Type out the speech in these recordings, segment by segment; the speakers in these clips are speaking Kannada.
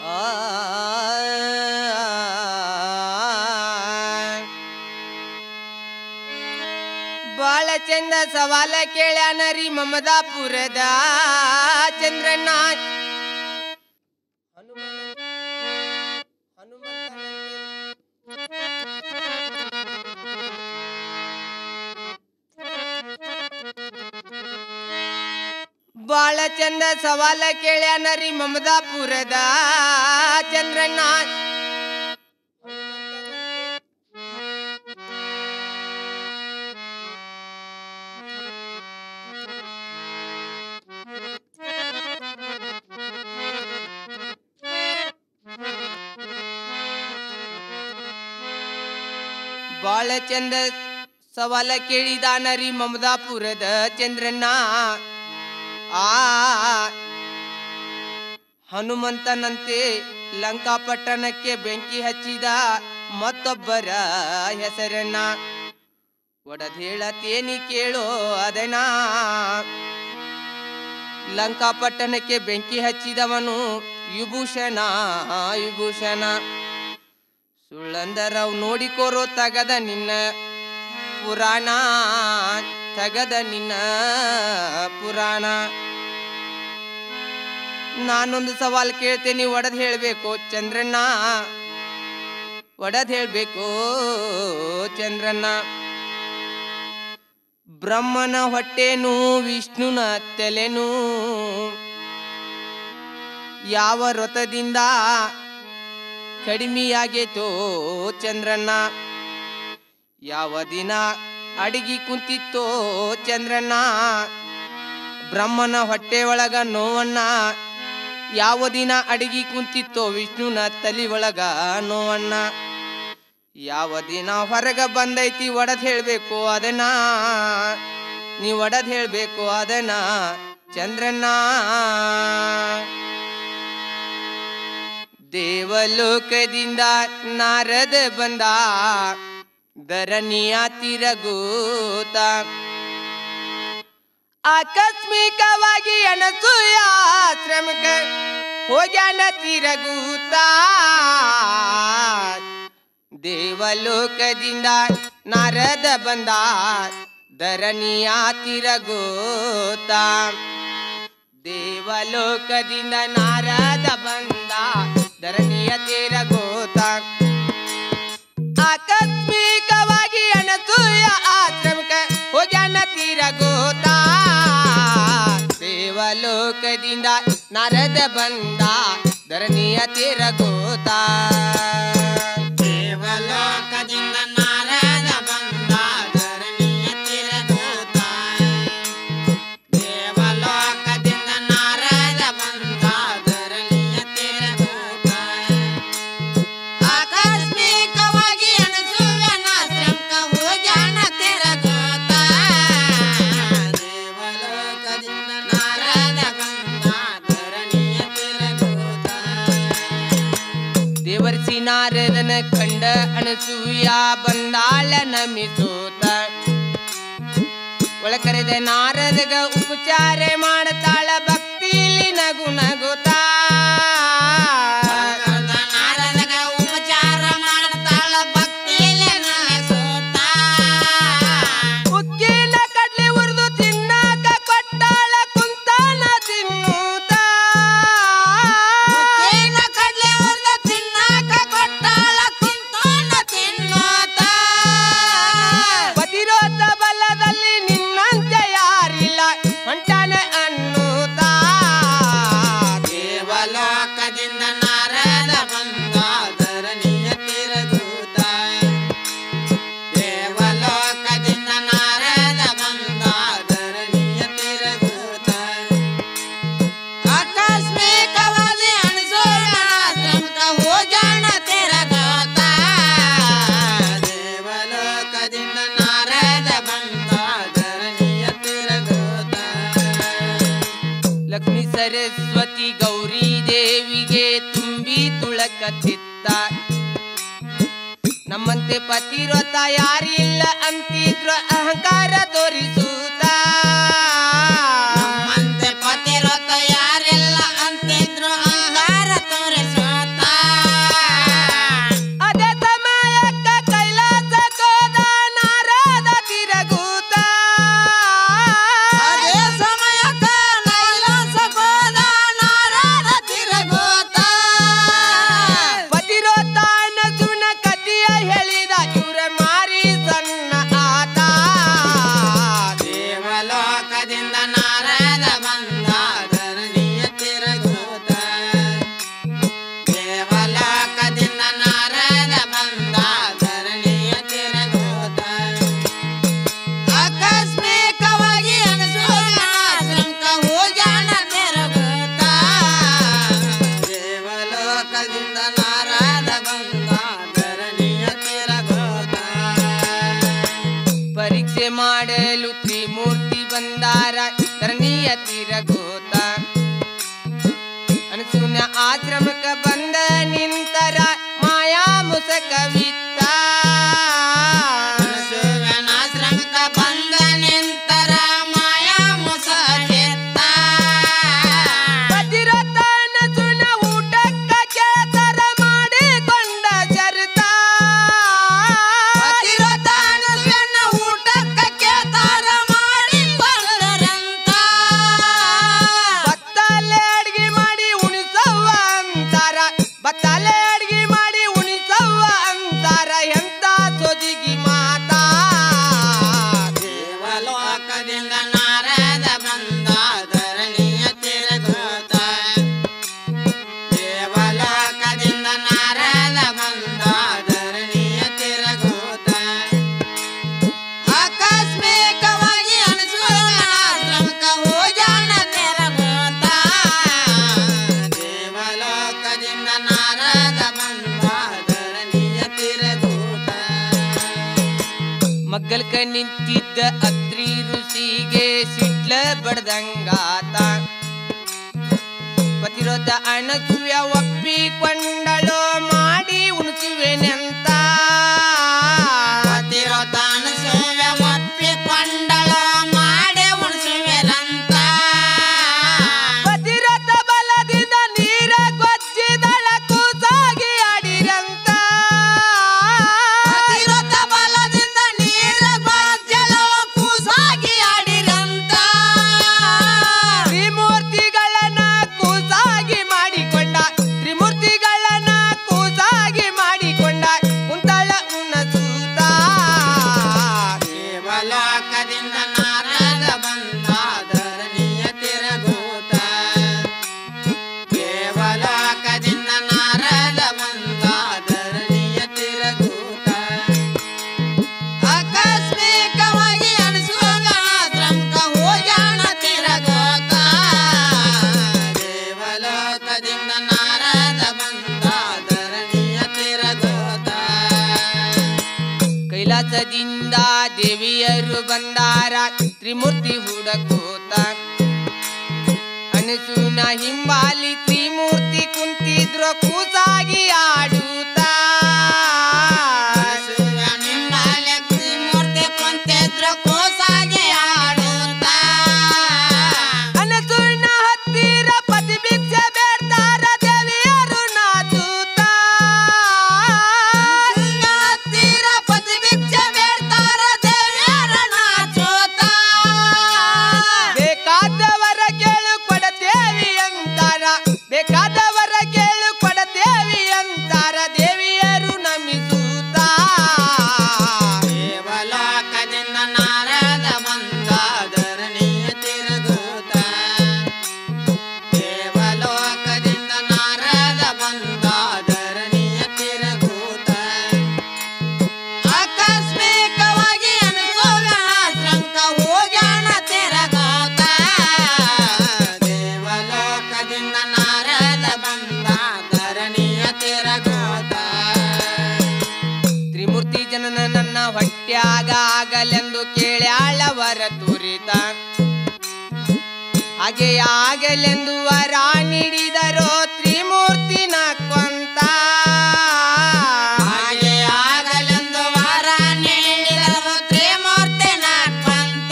ಬಾಳ ಚಂದ ಸವಾಲ ಕೇಳ್ಯಾನ ರೀ ಮಮದಾಪುರದ ಚಂದ್ರಣ್ಣ ಹನುಮನ ಹನುಮಂತನಲ್ಲಿ ಬಾಳ ಚಂದ ಸವಾಲ ಕೇಳ್ಯಾನ ರೀ ಮಮದಾಪುರದ ಚಂದ್ರಣ್ಣ ಬಾಳ ಚಂದ ಸವಾಲ ಕೇಳಿದಾನ ರೀ ಮಮದಾಪುರದ ಚಂದ್ರಣ್ಣ ಆ ಹನುಮಂತನಂತೆ ಲಂಕಾಪಟ್ಟಣಕ್ಕೆ ಬೆಂಕಿ ಹಚ್ಚಿದ ಮತ್ತೊಬ್ಬರ ಹೆಸರನ್ನ ಒಡದ್ ಹೇಳತೇನಿ ಕೇಳೋ ಅದನ ಲಂಕಾಪಟ್ಟಣಕ್ಕೆ ಬೆಂಕಿ ಹಚ್ಚಿದವನು ವಿಭೂಷಣ ವಿಭೂಷಣ ಸುಳ್ಳಂದರವ್ ನೋಡಿಕೋರೋ ತಗದ ನಿನ್ನ ಪುರಾಣ ತಗದ ನಿನ್ನ ಪುರಾಣ ನಾನೊಂದು ಸವಾಲ್ ಕೇಳ್ತೇನೆ ಒಡದ್ ಹೇಳ್ಬೇಕು ಚಂದ್ರಣ್ಣ ಒಡದ್ ಹೇಳ್ಬೇಕು ಚಂದ್ರಣ್ಣ ಬ್ರಹ್ಮನ ಹೊಟ್ಟೆನು ವಿಷ್ಣುನ ತಲೆನು ಯಾವ ವ್ರತದಿಂದ ಕಡಿಮೆಯಾಗೇತೋ ಚಂದ್ರಣ್ಣ ಯಾವ ದಿನ ಅಡಿಗೆ ಕುಂತಿತ್ತೋ ಚಂದ್ರಣ್ಣ ಬ್ರಹ್ಮನ ಹೊಟ್ಟೆ ಒಳಗ ನೋವಣ್ಣ ಯಾವ ದಿನ ಅಡಿಗೆ ಕುಂತಿತ್ತೋ ವಿಷ್ಣುನ ತಲಿ ಒಳಗ ನೋವಣ್ಣ ಯಾವ ದಿನ ಹೊರಗ ಬಂದೈತಿ ಒಡದ್ ಹೇಳ್ಬೇಕು ಅದನ್ನ ನೀ ಒಡದ್ ಹೇಳ್ಬೇಕು ಅದನ್ನ ಚಂದ್ರಣ್ಣ ದೇವಲೋಕದಿಂದ ನಾರದ ಬಂದ ಧರಣಿಯ ತಿರಗೂತ ಆಕಸ್ಮಿಕವಾಗಿ ಅನಸೂಯ ಆಶ್ರಮಕ್ಕೆ ಹೋಗ್ಯಾನ ತಿರಗೂತ ದೇವಲೋಕದಿಂದ ನಾರದ ಬಂದ ಧರಣಿಯ ತಿರಗೂತ ದೇವಲೋಕದಿಂದ ನಾರದ ಬಂದ ಧರಣಿಯ ತಿರಗೂತ ಆಕಸ್ಮಿಕವಾಗಿ ಅನಸೂಯ ಆಶ್ರಮಕ್ಕೆ ಹೋಗ್ಯಾನ ತಿರಗೂತ ದೇವಲೋಕದಿಂದ ನಾರದ ಬಂದ ಧರಣಿಯ ತಿರಗೂತ ದೇವಲೋಕದಿಂದ ನಾರದ ಬಂದ ಧರಣಿಯ ತಿರುಗೂತ ದೇವಲೋಕದಿಂದ ನಾರದ ಬಂದ ಧರಣಿಯ ತಿರುಗೂತ ಆಕಸ್ಮಿಕವಾಗಿ ಅನಸುವನ ಶ್ರಮಕ ಹೋಗ್ಯಾನ ತಿರುಗೂತ ದೇವಲೋಕದಿಂದ ನಾರದ ಬಂದ ಧರಣಿಯ ತಿರುಗೂತ ದೇವರ್ಸಿ ನಾರದನ ಕಂಡ ಅನಸೂಯ ಬಂದಾಳ ನಮಿಸೋತ ಒಳಕರೆದ ನಾರದಗ ಉಪಚಾರ ಮಾಡತಾಳ ಭಕ್ತಿಲಿ ನಗು ನಗುತ್ತಾ ನಾರದಗ ಉಪಚಾರ ಮಾಡ್ತಾಳ ಭಕ್ತಿಲೆ ನಸೋತ ಉಕ್ಕಿನ ಕಡ್ಲಿ ಉರಿದು ತಿನ್ನಾಕ ಕೊಟ್ಟಾಳ ಕುಂತಾನ ತಿನ್ನೂತ ಏನ ಕಡ್ಲೆ ಹೊರ್ದ ತಿನ್ನಾಕ ಕೊಟ್ಟಾಳ ಕುಂತೋನ ತಿನ್ನೋತ ಪತಿರೋತ ಬಲದಲ್ಲಿ ನಿನ್ನಂತ ಯಾರಿಲ್ಲ ಹೊಂಟಾನ ಅನ್ನೂತ ದೇವಲೋಕದಿಂದ ನಾರದ ಬಂದ ಧರಣಿಯ ತಿರುಗೂತ ದೇವಲೋಕದಿಂದ ನಾರದ ಬಂದ ಧರಣಿಯ ತಿರುಗೂತ ಆಕಸ್ಮಿಕವಾಗಿ ಅಣಸೋಣ ಶ್ರಮಕ ಹೋಜಾಣ ತಿರುಗೂತ ದೇವಲೋಕದಿಂದ ನಾರದ ಬಂದ ಧರಣಿಯ ತಿರುಗೂತ ಲಕ್ಷ್ಮೀ ಸರಸ್ವತಿ ಗೌರಿ ದೇವಿಗೆ ತುಂಬಿ ತುಳಕತ್ತಿತ್ತ ನಮ್ಮಂತೆ ಪತಿರೋತ ಯಾರಿಲ್ಲ ಅಂತಿದ್ರು ಅಹಂಕಾರ ತೋರಿಸೂತ ನಮ್ಮಂತೆ ಪತಿರೋತ ಯಾರೆಲ್ಲ ಅಂತಿದ್ರು ಅಹಂಕಾರ ತೋರಿಸೋತ ಅನಸೂನ ಆಶ್ರಮಕ್ಕ ಬಂದ ನಿಂತರ ಮಾಯಾ ಮುಸಕವಿತ್ತ ಅನಸೂಯನಾಶ್ರಮಕ್ಕ ಬಂದ ನಿಂತರ ಮಾಯಾ ಮುಸಲೆತ್ತ. ಪತಿರತ ಅನಸೂನ ಊಟಕ್ಕ ಕೇತರ ಮಾಡಿಕೊಂಡ ಚರಿತ ಪತಿವ್ರತ ಅನಸೂಯನ ಊಟಕ್ಕ ಕೇತಾರ ಮಾಡಿಕೊಂಡರಂತ. ಬತ್ತಲೆ ಅಡ್ಗಿ ಮಾಡಿ ಉಣಿಸವ್ವ ಅಂತಾರ ಬತ್ತಲೆ ಅಡ್ಗಿ ಮಾಡಿ ಉಣಿಸವ್ವ ಅಂತಾರ ಎಂತ ಸೊದಿಗಿ ಮಾತಾ ದೇವಲೋಕದಿಂದ ನಾರದ ಬಂದ ಧರಣಿಯ ತಿರುಗೋತ ದೇವಲೋಕದಿಂದ ನಾರದ ಬಂದ ಧರಣಿಯ ತಿರುಗೋತ ಆಕಸ್ಮಿಕವಾಗಿ ಅನಸೂಯನಾಶ್ರಮಕ್ಕ ಹೋಗ್ಯಾನ ತಿರುಗೋತ ದೇವಲೋಕದಿಂದ ನಾರದ ಬಂದ ಧರಣಿಯ ತಿರುಗೋತ ಮಗ್ಗಲ್ಕ ನಿಂತಿದ್ದ ಅತ್ರಿ ಋಷಿಗೆ ಸಿಡ್ಲ ಬಡ್ದಂಗಾತ ಪತಿರೋತ ಅಣಸುವ ಒಪ್ಪಿಕೊಂಡಳೋ ಮಾಡಿ ಉಣಿಸುವೆನೆಂತ ಪತಿವ್ರತಾನ ಸೇವೆ ಒಪ್ಪಿಕೊಂಡಳ ಮಾಡಿ ಉಣಿಸುವೆರಂತ ಪತಿರಥ ಬಲದಿಂದ ನೀರ ಗೊಜ್ಜಿದಳ ಕೂಸಾಗಿ ಆಡಿರಂತ ಪತಿವ್ರತ ಬಲದಿಂದ ನೀರ ಬಾಜ್ಯಲು ಕೂಸಾಗಿ ಆಡಿರಂತ ತ್ರಿಮೂರ್ತಿಗಳನ್ನ ಕೂಸಾಗಿ ಮಾಡಿಕೊಂಡ ತ್ರಿಮೂರ್ತಿಗಳನ್ನ ಕೂಸಾಗಿ ಮಾಡಿಕೊಂಡ ಕುಂತಳ ಉಣಸೂತ ದೇವಲೋಕದಿಂದ ನಾರದ ಬಂದ ಧರಣಿಯ ತಿರುಗೂತ ದೇವಲೋಕದಿಂದ ನಾರದ ಬಂದ ಧರಣಿಯ ತಿರುಗೂತ ಆಕಸ್ಮಿಕವಾಗಿ ಅನಸೂಯಾಶ್ರಮಕ್ಕ ಹೋಗ್ಯಾಣ ತಿರುಗೂತ ದೇವಲೋಕದಿಂದ ನಾರದ ಬಂದ ಧರಣಿಯ ತಿರುಗೂತ ಕೈಲಾಸದಿಂದ ದೇವಿಯರು ಬಂದಾರ ತ್ರಿಮೂರ್ತಿ ಹುಡಕೋತ ಅನಸೂನ ಹಿಂಬಾಲಿ ತ್ರಿಮೂರ್ತಿ ಕುಂತಿದ್ರು ಕೂಸಾಗಿ ಆಡುತ್ತ ಅನಸೂನ ಹತ್ತಿರ ಪತಿ ಭಿಕ್ಷೆ ಬೇಡ್ತಾರ ದೇವಿಯರು ನಾಚೂತ ಬೇಕಾದವರ ಕೇಳು ಕೊಡತೇವಿ ಅಂತಾರ ಬೇಕಾದವರ ಕೇಳು ಕೊಡತೇವಿ ಅಂತಾರ ದೇವಿಯರು ನಮಿಸೂತ ದೇವಲೋಕದಿಂದ ನಾರದ ಬಂದ ಧರಣಿಯ ತಿರುಗೂತ ದೇವಲೋಕದಿಂದ ನಾರದ ಬಂದ ಧರಣಿಯ ತಿರುಗೂತ ಆಕಸ್ಮಿಕವಾಗಿ ಅನುಭೋಗಾಶ್ರಮಕ್ಕ ಹೋಗ್ಯಾಣ ತಿರುಗೂತ ದೇವಲೋಕದಿಂದ ನಾರದ ಬಂದ ಧರಣಿಯ ತಿರುಗೂತ ತ್ರಿಮೂರ್ತಿ ಜನನ ನನ್ನ ಹೊಟ್ಯಾಗ ಆಗಲೆಂದು ಕೇಳ್ಯಾಳವರ ತುರಿತ ಹಾಗೆ ಆಗಲೆಂದು ವರ ನೀಡಿದರೋ ತ್ರಿಮೂರ್ತಿ ನಕ್ಕೊಂತ ಹಾಗೆ ಆಗಲೆಂದು ವರ ನೀಡಿದರು ತ್ರಿಮೂರ್ತಿ ನಾಟ್ಪಂತ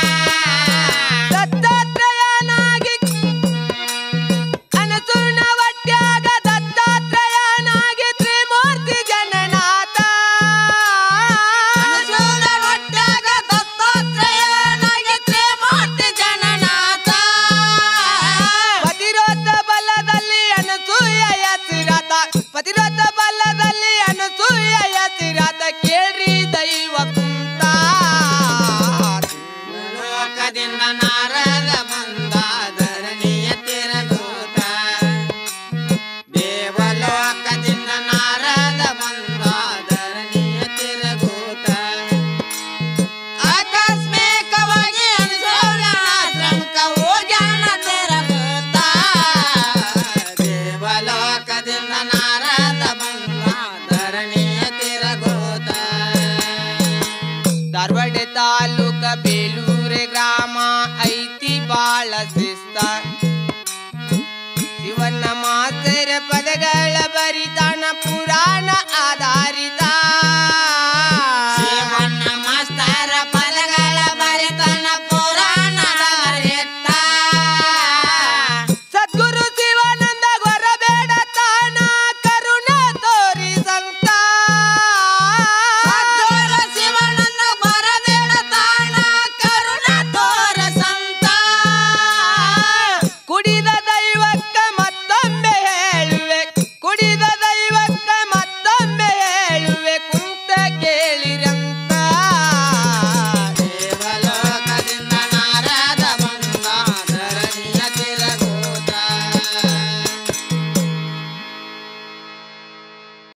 ದತ್ತಾತ್ರೇಯನಾಗಿ ಅನಸೂರ್ಣ ಹೊಟ್ಯಾಗ ದತ್ತಾತ್ರೇಯನಾಗಿ ತ್ರಿಮೂರ್ತಿ ಜನನಾಥ ಅನಸೂಯ ಹೊಟ್ಯಾಗ ದತ್ತಾತ್ರೇಯನಾಗಿ ತ್ರಿಮೂರ್ತಿ ಜನನಾಥ ಪತಿರೋಧ ಬಲದಲ್ಲಿ ಅನ ಆದ